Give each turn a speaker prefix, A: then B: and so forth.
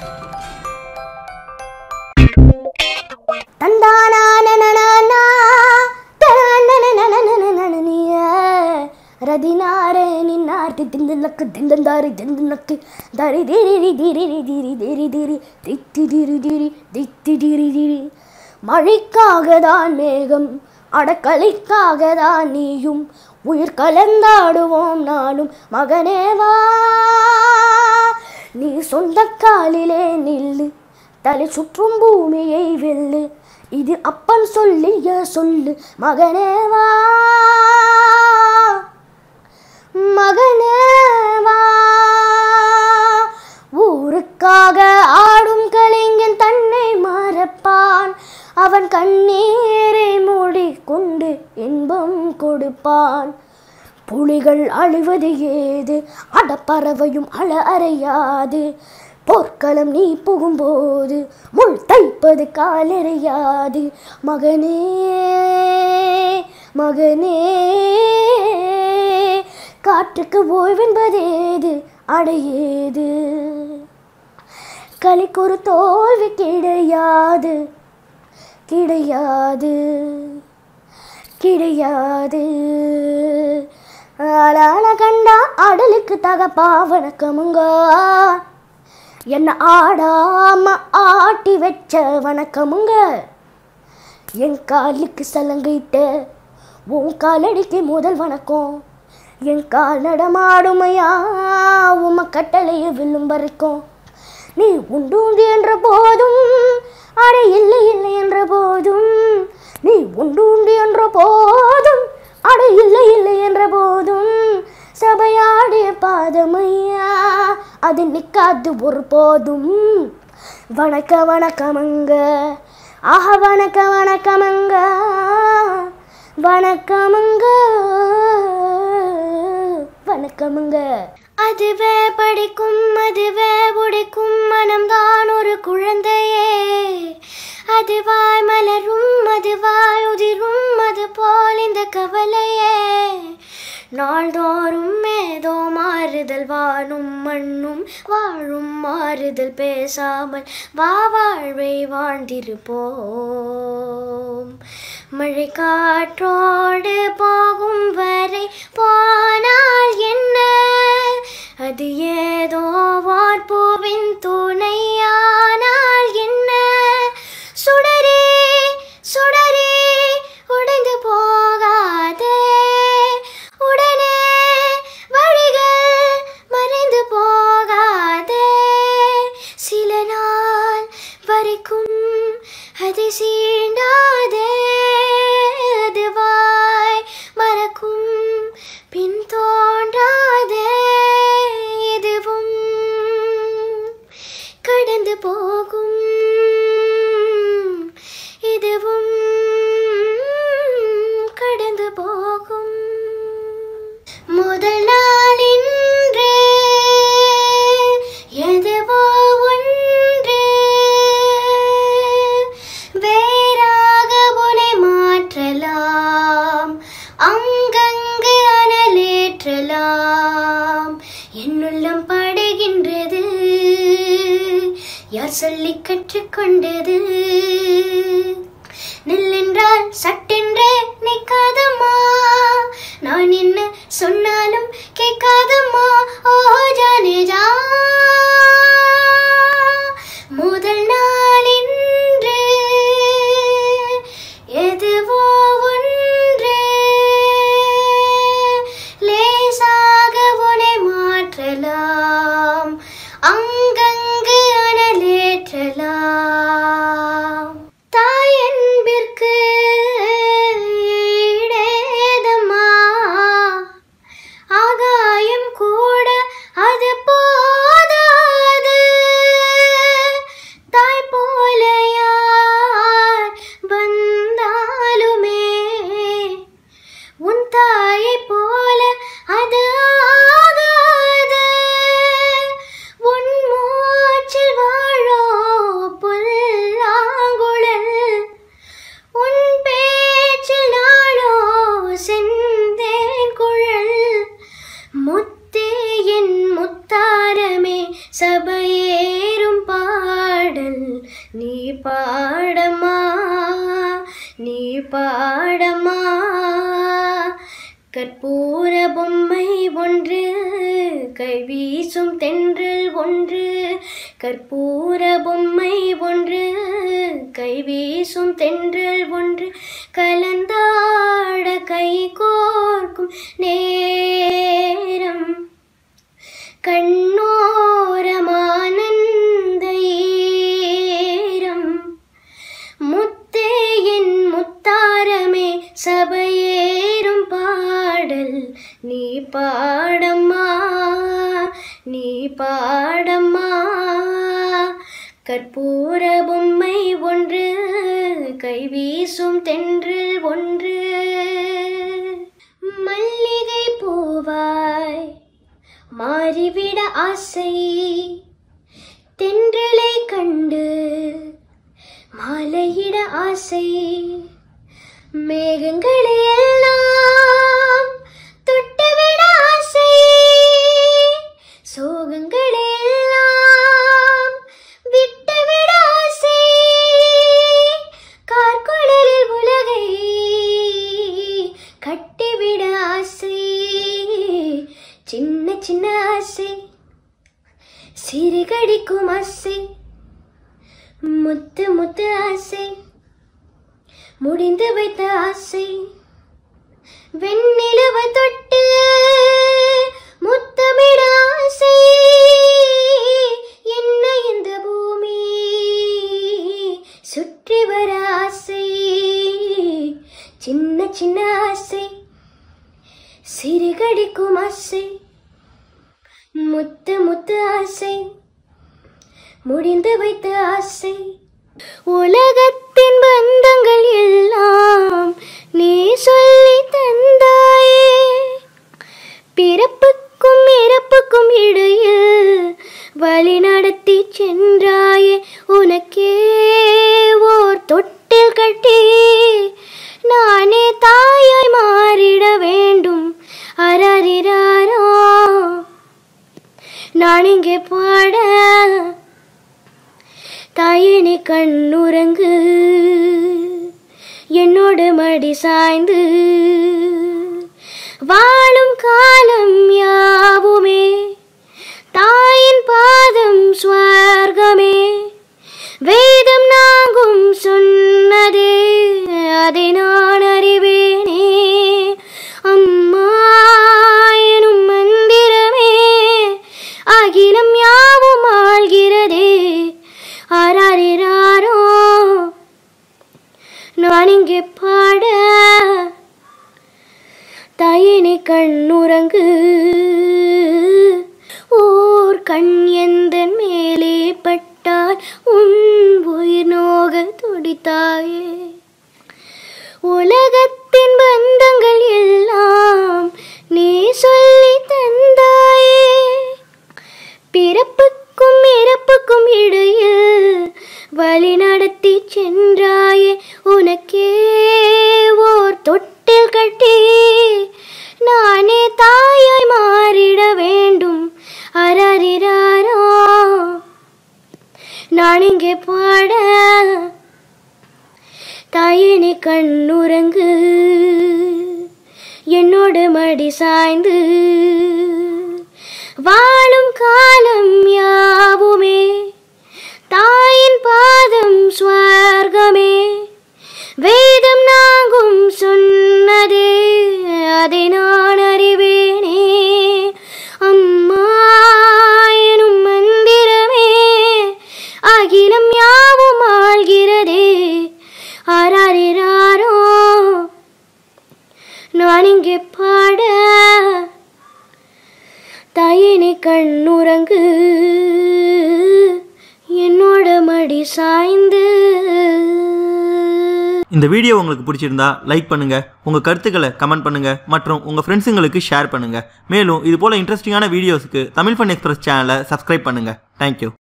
A: தந்தானா ரதினாரே நின்னார் திந்து நக்கு திந்தந்தாரி திந்து நக்கு தரி திரி திரி திரி திரி திரி தித்தி திரி திரி தித்தி திரி திரி மழைக்காக தான் மேகம் அடக்கலைக்காக தான் நீயும் உயிர் கலந்தாடுவோம் நானும் மகனே வா நீ சொந்த காலிலே நில்லு தலை சுற்றும் பூமியை வெல்லு இது அப்பன் சொல்லிய சொல்லு மகனே வா மகனே வா ஊருக்காக ஆடும் கலைஞன் தன்னை மறப்பான் அவன் கண்ணீரை மூடிக்கொண்டு இன்பம் கொடுப்பான் புலிகள் அழிவது ஏது அடப்பறவையும் அழ அறையாது போர்க்களம் நீ புகும்போது முள் தைப்பது காலெறியாது மகனே மகனே காற்றுக்கு ஓய்வென்பதேது அடையேது கலிக்கு ஒரு தோல்வி கிடையாது கிடையாது கிடையாது ஆளான கண்டா அடலுக்கு தகப்பா வணக்கமுங்க என்ன ஆடாம ஆட்டி வச்ச வணக்கமுங்க என் காலுக்கு சலங்கைட்ட உன் காலடிக்கு முதல் வணக்கம் என் கால் நடமாடுமையா உம கட்டளைய வில்லும் வரைக்கும் நீ உண்டு உண்டு என்ற போதும் அடே இல்லை இல்லை என்ற போதும் நீ உண்டு உண்டு என்ற போதும் அட இல்லை இல்லை என்ற போதும் சபையாடிய பாதமையா அது நிக்காது ஒரு போதும் வணக்க வணக்கமங்க ஆஹா வணக்க வணக்கமங்க வணக்கமங்க வணக்கமுங்க அதுவே படிக்கும் அதுவே உடைக்கும் மனம்தான் ஒரு குழந்தையே அதுவாய் மலரும் அதுவாய் உதிரும் அது போல் இந்த கவலையே நாள்தோறும் ஏதோ மாறுதல் வானும் மண்ணும் வாழும் மாறுதல் பேசாமல் வா வாழ்வை வாழ்ந்திருப்போம் மழை காற்றோடு போகும் வரை போனால் என்ன அது ஏதோ வார்ப்பூவின் துணையானால் என்ன சுடரே சுடரே உடைந்து போகாதே உடனே வழிகள் மறைந்து போகாதே சில நாள் வரைக்கும் அதை சீண்டாதே அதுவாய் மறக்கும் பின் தோன்றாதே இதுவும் கடந்து போகும் இதுவும் கடந்து போகும் முதல் நாள் இன்று எதுவோ ஒன்று வேறாக உனை மாற்றலாம் அங்கங்கு அனலேற்றலாம் என்னுள்ளம் படுகின்றது யார் சொல்லி கற்றுக்கொண்டது நில்லென்றால் சட்டென்றே நிற்காதம்மா நான் என்ன சொன்னாலும் கேட்காதம்மா ஓ ஜானே ஜா முதல் நாள் இன்று எதுவோ ஒன்று லேசாக உனை மாற்றலாம் அங்கங்கு அனலேற்றலாம் தாய் அன்பிற்கு ஈடேதம்மா ஆகாயம் கூட அது போதாது தாய் போல யார் வந்தாலுமே உன் தாயை போல அது ஆகாது உன் மூச்சில் வாழோ புல்லாங்குழல் உன் பேச்சில் நாளோ செந்தேன் குழல் முத்தே என் முத்தாரமே சபையேறும் பார் பாடம்மா நீ பாடம்மா கற்பூர பொம்மை ஒன்று கைவீசும் தென்றல் ஒன்று கற்பூர பொம்மை ஒன்று கைவீசும் தென்றல் ஒன்று கலந்தாட கை கோர்க்கும் நேரம் கண்ணோரமானந்த ஈரம் முத்தே என் முத்தாரமே சபையேறும் பாடல் நீ பாடம்மா நீ பாடம்மா கற்பூர பொம்மை ஒன்று கைவீசும் தென்றல் ஒன்று மல்லிகை பூவாய் மாறிவிட ஆசை தென்றலை கண்டு மாலையிட ஆசை மேகங்களை எல்லாம் தொட்டுவிட ஆசை சோகங்களை எல்லாம் விட்டுவிட ஆசை கார்குழலில் உலகை கட்டிவிட ஆசை சின்ன சின்ன ஆசை சிறுகடிக்கும் ஆசை முத்து முத்து ஆசை முடிந்து வைத்த ஆசை வெண்ணிலவ தொட்டு முத்தமிட ஆசை என்ன இந்த பூமி சுற்றி வர ஆசை சின்ன சின்ன ஆசை சிறுகடிக்கும் ஆசை முத்து முத்து ஆசை முடிந்து வைத்த ஆசை உலகத்தின் பந்தங்கள் எல்லாம் நீ சொல்லி தந்தாயே பிறப்புக்கும் இறப்புக்கும் இடையில் வழி நடத்தி சென்றாயே உனக்கே ஓர் தொட்டில் கட்டி நானே தாயாய் மாறிட வேண்டும் அரறிறாரோ நான் இங்கே பாட தாயினி கண்ணுறங்கு என்னோடு மடி சாய்ந்து வாழும் காலம் யாவுமே தாயின் பாதம் ஸ்வர்கமே வேதம் நாங்கும் சொன்னதே அதை நான் அறிவேனே அம்மா எனும் மந்திரமே அகிலம் யாவும் ஆள்கிறதே ஆராரிராரோ நான் இங்கே பாட தாயினி கண்ணுறங்கு ஓர் கண் எந்த மேலே பட்டால் உன் உயிர் நோக துடித்தாயே உலகத்தின் பந்தங்கள் எல்லாம் நீ சொல்லி தந்தாயே பிறப்புக்கும் இறப்புக்கும் இடையில் வழி நடத்தி சென்றாயே உனக்கே ஓர் தொட்டில் கட்டி நானே தாயாய் மாறிட வேண்டும் அரறிறாரோ நான் இங்கே பாட தாயினி கண்ணுறங்கு என்னோடு மடி சாய்ந்து வாழும் காலம் யாவுமே தாயின் பாதம் ஸ்வர்கமே வேதம் நாங்கும் சொன்னதே அதை நான் அறிவேனே அம்மா எனும் மந்திரமே அகிலம் யாவும் ஆள்கிறதே ஆராரிராரோ நான் இங்கே பாட தாயினி கண்ணுறங்கு என்னோட மடி சாய்ந்து
B: இந்த வீடியோ உங்களுக்கு பிடிச்சிருந்தா லைக் பண்ணுங்க உங்க கருத்துக்களை கமெண்ட் பண்ணுங்க மற்றும் உங்க ஃப்ரெண்ட்ஸுங்களுக்கு ஷேர் பண்ணுங்க மேலும் இது போல இன்ட்ரெஸ்டிங்கான வீடியோஸ்க்கு தமிழ் ஃபன் எக்ஸ்பிரஸ் சேனலை சப்ஸ்கிரைப் பண்ணுங்க தேங்க்யூ